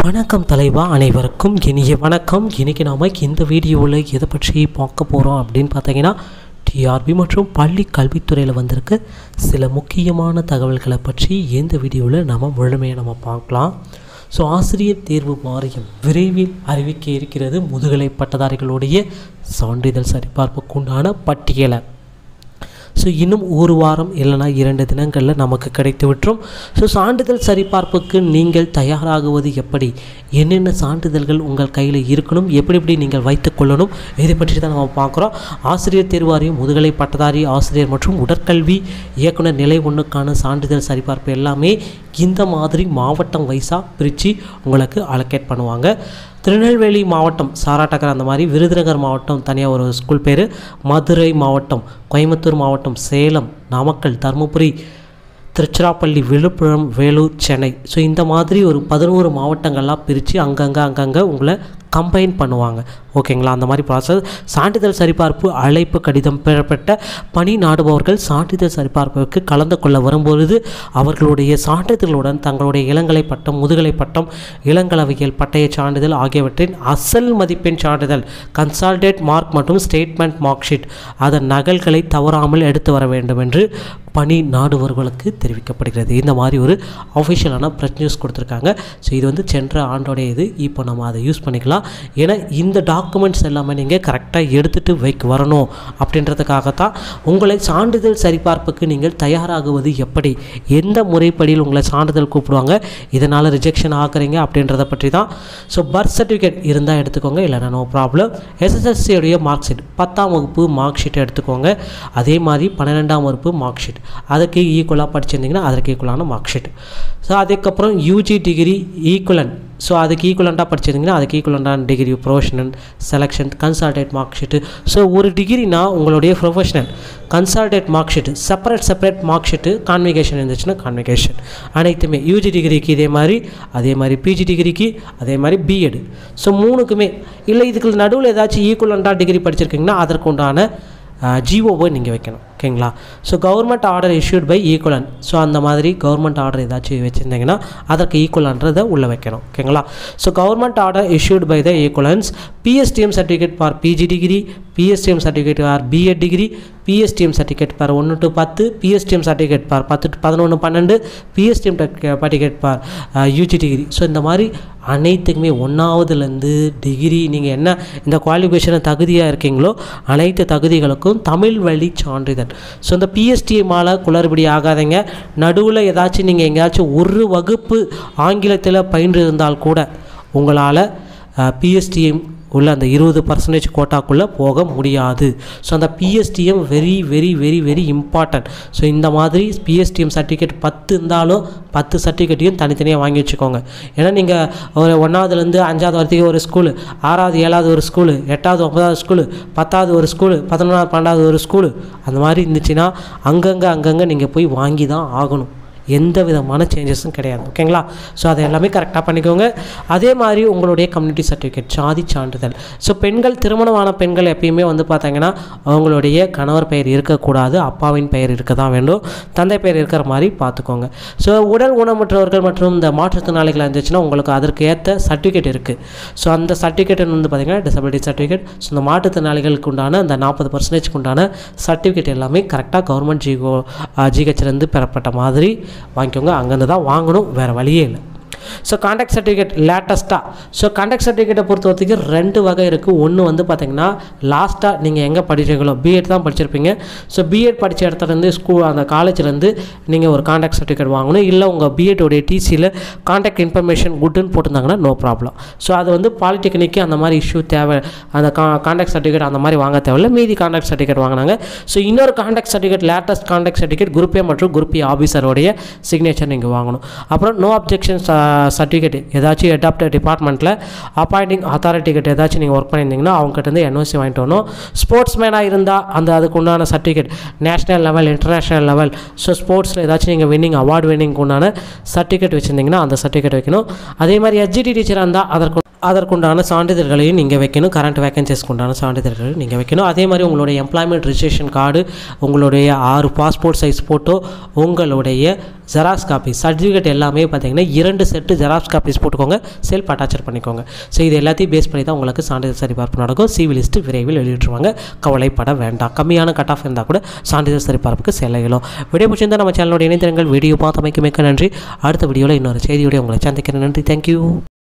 வணக்கம் தலைவா அனைவருக்கும் இனிய வணக்கம் இன்றைக்கி நாம் இந்த வீடியோவில் எதை பற்றி பார்க்க போகிறோம் அப்படின்னு பார்த்தீங்கன்னா டிஆர்பி மற்றும் பள்ளி கல்வித்துறையில் வந்திருக்க சில முக்கியமான தகவல்களை பற்றி இந்த வீடியோவில் நம்ம முழுமையாக நம்ம பார்க்கலாம் ஸோ ஆசிரியர் தேர்வு வாரியம் விரைவில் அறிவிக்க இருக்கிறது முதுகலை பட்டதாரிகளுடைய சான்றிதழ் சரிபார்ப்புக்குண்டான பட்டியலை ஸோ இன்னும் ஒரு வாரம் இல்லைனா இரண்டு தினங்களில் நமக்கு கிடைத்து விட்டுரும் ஸோ சான்றிதழ் சரிபார்ப்புக்கு நீங்கள் தயாராகுவது எப்படி என்னென்ன சான்றிதழ்கள் உங்கள் கையில் இருக்கணும் எப்படி எப்படி நீங்கள் வைத்துக்கொள்ளணும் இதை பற்றி தான் நம்ம பார்க்குறோம் ஆசிரியர் தேர்வாரியம் முதுகலை பட்டதாரி ஆசிரியர் மற்றும் உடற்கல்வி இயக்குனர் நிலை ஒன்றுக்கான சான்றிதழ் சரிபார்ப்பு எல்லாமே இந்த மாதிரி மாவட்டம் வைஸாக பிரித்து உங்களுக்கு அலோகேட் பண்ணுவாங்க திருநெல்வேலி மாவட்டம் சாராட்டகர் அந்த மாதிரி விருதுநகர் மாவட்டம் தனியாக ஒரு ஸ்கூல் பேர் மதுரை மாவட்டம் கோயம்புத்தூர் மாவட்டம் சேலம் நாமக்கல் தருமபுரி திருச்சிராப்பள்ளி விழுப்புரம் வேலூர் சென்னை ஸோ இந்த மாதிரி ஒரு பதினோரு மாவட்டங்கள்லாம் பிரித்து அங்கங்கே அங்கங்கே உங்களை கம்பைன் பண்ணுவாங்க ஓகேங்களா அந்த மாதிரி ப்ராசஸ் சான்றிதழ் சரிபார்ப்பு அழைப்பு கடிதம் பெறப்பட்ட பணி நாடுபவர்கள் சான்றிதழ் சரிபார்ப்புக்கு கலந்து கொள்ள வரும்பொழுது அவர்களுடைய சான்றிதழ்களுடன் தங்களுடைய இளங்கலை பட்டம் முதுகலை பட்டம் இளங்கலவியல் பட்டய சான்றிதழ் ஆகியவற்றின் அசல் மதிப்பெண் சான்றிதழ் கன்சால்டேட் மார்க் மற்றும் ஸ்டேட்மெண்ட் மார்க் ஷீட் அதன் நகல்களை தவறாமல் எடுத்து வர வேண்டும் என்று பணி நாடுபவர்களுக்கு தெரிவிக்கப்படுகிறது இந்த மாதிரி ஒரு அஃபிஷியலான ப்ரெஸ் நியூஸ் கொடுத்துருக்காங்க ஸோ இது வந்து சென்ற ஆண்டோடைய இது இப்போ நம்ம அதை யூஸ் பண்ணிக்கலாம் ஏன்னா இந்த டாக்குமெண்ட்ஸ் எல்லாமே நீங்கள் கரெக்டாக எடுத்துகிட்டு வைக்க வரணும் அப்படின்றதுக்காகத்தான் உங்களை சான்றிதழ் சரிபார்ப்புக்கு நீங்கள் தயாராகுவது எப்படி எந்த முறைப்படியில் உங்களை சான்றிதழ் கூப்பிடுவாங்க இதனால் ரிஜெக்ஷன் ஆகுறீங்க அப்படின்றத பற்றி தான் ஸோ பர்த் சர்டிஃபிகேட் இருந்தால் எடுத்துக்கோங்க இல்லைனா நோ ப்ராப்ளம் எஸ்எஸ்எல்சியுடைய மார்க் ஷீட் பத்தாம் வகுப்பு மார்க் ஷீட் எடுத்துக்கோங்க அதே மாதிரி பன்னிரெண்டாம் வகுப்பு மார்க் ஷீட் அதுக்கு ஈக்குவலாக படிச்சிருந்தீங்கன்னா அதற்கு ஈக்குவலான மார்க் ஷீட் ஸோ அதுக்கப்புறம் யூஜி டிகிரி ஈக்குவலன் ஸோ அதுக்கு ஈக்குவலண்ட்டாக படிச்சிருந்தீங்கன்னா அதுக்கு ஈக்குவலண்டான degree professional selection consolidated mark sheet so ஒரு டிகிரினா உங்களுடைய professional consolidated mark sheet separate separate mark sheet convocation இருந்துச்சுன்னா கான்விகேஷன் அனைத்துமே யூஜி டிகிரிக்கு இதே மாதிரி அதே மாதிரி பிஜி டிகிரிக்கு அதே மாதிரி பிஎட் ஸோ மூணுக்குமே இல்லை இதுக்கு நடுவில் ஏதாச்சும் ஈக்குவலண்ட்டாக டிகிரி படிச்சிருக்கீங்கன்னா அதற்கு உண்டான ஜிஓவை நீங்கள் வைக்கணும் ஓகேங்களா so government order issued by equivalent so அந்த மாதிரி கவர்மெண்ட் ஆர்டர் ஏதாச்சும் வச்சுருந்தீங்கன்னா அதற்கு ஈக்குவலன்றதை உள்ளே வைக்கணும் ஓகேங்களா so government order issued by the equivalence PSTM certificate for PG degree PSTM certificate for BEd degree PSTM certificate for ஒன்று டு பத்து பிஎஸ்டிஎம் சர்டிஃபிகேட் ஃபார் பத்து டு பதினொன்று பன்னெண்டு PSTM certificate for UG degree so இந்த மாதிரி அனைத்துக்குமே ஒன்றாவதுலேருந்து degree நீங்கள் என்ன இந்த குவாலிஃபிகேஷனை தகுதியாக இருக்கீங்களோ அனைத்து தகுதிகளுக்கும் தமிழ் வழி சான்றிதழ் ஸோ இந்த பிஎஸ்டிஎம்மால் குளறுபடி ஆகாதீங்க நடுவில் ஏதாச்சும் நீங்கள் எங்கேயாச்சும் ஒரு வகுப்பு ஆங்கிலத்தில் பயின்று இருந்தால் கூட உங்களால் பிஎஸ்டிஎம் உள்ள அந்த இருபது பர்சன்டேஜ் கோட்டாக்குள்ளே போக முடியாது ஸோ அந்த PSTM very very very very important so இந்த மாதிரி பிஎஸ்டிஎம் சர்டிஃபிகேட் பத்து இருந்தாலும் பத்து சர்டிஃபிகேட்டையும் தனித்தனியாக வாங்கி வச்சுக்கோங்க ஏன்னா நீங்கள் ஒரு ஒன்றாவதுலேருந்து அஞ்சாவது வரைக்கும் ஒரு ஸ்கூலு ஆறாவது ஏழாவது ஒரு ஸ்கூலு எட்டாவது ஒன்பதாவது ஸ்கூலு பத்தாவது ஒரு ஸ்கூலு பதினொன்றாவது பன்னெண்டாவது ஒரு ஸ்கூலு அந்த மாதிரி இருந்துச்சுன்னா அங்கங்கே அங்கங்கே நீங்கள் போய் வாங்கி தான் ஆகணும் எந்த விதமான சேஞ்சஸும் கிடையாது ஓகேங்களா ஸோ அதை எல்லாமே கரெக்டாக பண்ணிக்கோங்க அதே மாதிரி உங்களுடைய கம்யூனிட்டி சர்டிஃபிகேட் சாதி சான்றிதழ் ஸோ பெண்கள் திருமணமான பெண்கள் எப்பயுமே வந்து பார்த்தீங்கன்னா அவங்களுடைய கணவர் பெயர் இருக்கக்கூடாது அப்பாவின் பெயர் இருக்க தான் வேண்டும் தந்தை பெயர் இருக்கிற மாதிரி பார்த்துக்கோங்க ஸோ உடல் ஊனமுற்றவர்கள் மற்றும் இந்த மாற்றுத்திறனாளிகள் இருந்துச்சுன்னா உங்களுக்கு அதற்கு ஏற்ற சர்டிஃபிகேட் இருக்குது ஸோ அந்த சர்டிஃபிகேட் வந்து பார்த்திங்கன்னா டிசபிலிட்டி சர்டிஃபிகேட் ஸோ இந்த மாற்றுத்திறனாளிகளுக்கு உண்டான அந்த நாற்பது பர்சன்டேஜ்க்கு உண்டான சர்டிஃபிகேட் எல்லாமே கரெக்டாக கவர்மெண்ட் ஜிகோ ஜிஹெச்லேருந்து பெறப்பட்ட மாதிரி வாங்கிக்கோங்க அங்கேருந்து தான் வாங்கணும் வேறு வழியே இல்லை ஸோ கான்டாக்ட் சர்டிஃபிகேட் லேட்டஸ்ட்டாக ஸோ கான்டாக்ட் சர்டிஃபிகேட்டை பொறுத்த வரைக்கும் ரெண்டு வகை இருக்குது ஒன்று வந்து பார்த்திங்கன்னா லாஸ்ட்டாக நீங்கள் எங்கே படிச்சிருக்கீங்களோ பிஎட் தான் படிச்சிருப்பீங்க ஸோ பிஎட் படித்த இடத்துலேருந்து ஸ்கூல் அந்த காலேஜ்லேருந்து நீங்கள் ஒரு கான்டாக்ட் சர்டிஃபிகேட் வாங்கணும் இல்லை உங்கள் பிஎட்டோடைய டிசியில் கான்டாக்ட் இன்ஃபர்மேஷன் குட்டுன்னு போட்டிருந்தாங்கன்னா நோ ப்ராப்ளம் ஸோ அது வந்து பாலிடெக்னிக்கு அந்த மாதிரி இஷ்யூ தேவை அந்த கா கான்டாக்ட் சர்டிஃபிகேட் அந்த மாதிரி வாங்க தேவையில்ல மீதி கான்டாக்ட் சர்டிஃபிகேட் வாங்கினாங்க ஸோ இன்னொரு conduct certificate latest conduct certificate group A மற்றும் குரூப் ஏ ஆஃபீஸரோடைய சிக்னேச்சர் நீங்கள் வாங்கணும் அப்புறம் நோ அப்ஜெக்ஷன் சர்டிஃபிகேட் ஏதாச்சும் அடாப்டர் டிபார்ட்மெண்ட்டில் அப்பாயிண்டிங் அத்தாரிட்டி கிட்ட ஏதாச்சும் நீங்கள் ஒர்க் பண்ணியிருந்தீங்கன்னா அவங்ககிட்ட இருந்து என்ஓசி வாங்கிட்டு வரணும் ஸ்போர்ட்ஸ் மேனாக இருந்தால் அந்த அதுக்கு உண்டான certificate national level international level so ஸ்போர்ட்ஸில் ஏதாச்சும் நீங்கள் வின்னிங் அவார்டு வின்னிங்க்கு உண்டான சர்டிஃபிகேட் வச்சுருந்தீங்கன்னா அந்த சர்டிஃபிகேட் வைக்கணும் அதே மாதிரி எஸ்ஜிடி டீச்சராக இருந்தால் அதற்கு அதற்குண்டான சான்றிதழ்களையும் நீங்கள் வைக்கணும் கரண்ட் வேகன்சிஸ்க்கு உண்டான சான்றிதழ்கள் நீங்கள் வைக்கணும் அதே மாதிரி உங்களுடைய எம்ப்ளாய்மெண்ட் ரிஜிஸ்ட்ரேஷன் கார்டு உங்களுடைய ஆறு பாஸ்போர்ட் சைஸ் ஃபோட்டோ உங்களுடைய ஜெராக்ஸ் காப்பி சர்டிஃபிகேட் எல்லாமே பார்த்தீங்கன்னா இரண்டு செட்டு ஜெராக்ஸ் காப்பீஸ் போட்டுக்கோங்க செல்ஃப் அட்டாச்சர் பண்ணிக்கோங்க ஸோ இது எல்லாத்தையும் பேஸ் பண்ணி தான் உங்களுக்கு சான்றிதழ் சரிபார்ப்பு நடக்கும் சிவில் லிஸ்ட்டு விரைவில் வெளியிட்டுருவாங்க கவலைப்பட வேண்டாம் கம்மியான கட் ஆஃப் இருந்தால் கூட சான்றிதழ் சரிபார்ப்புக்கு செல்ல இயலும் வீடியோ பிடிச்சிருந்தால் நம்ம சேனலோட இணைந்திருங்கள் வீடியோ பார்த்தமைக்கு மிக்க நன்றி அடுத்த வீடியோவில் இன்னொரு செய்தியோட உங்களை சந்திக்கிறேன் நன்றி தேங்க்யூ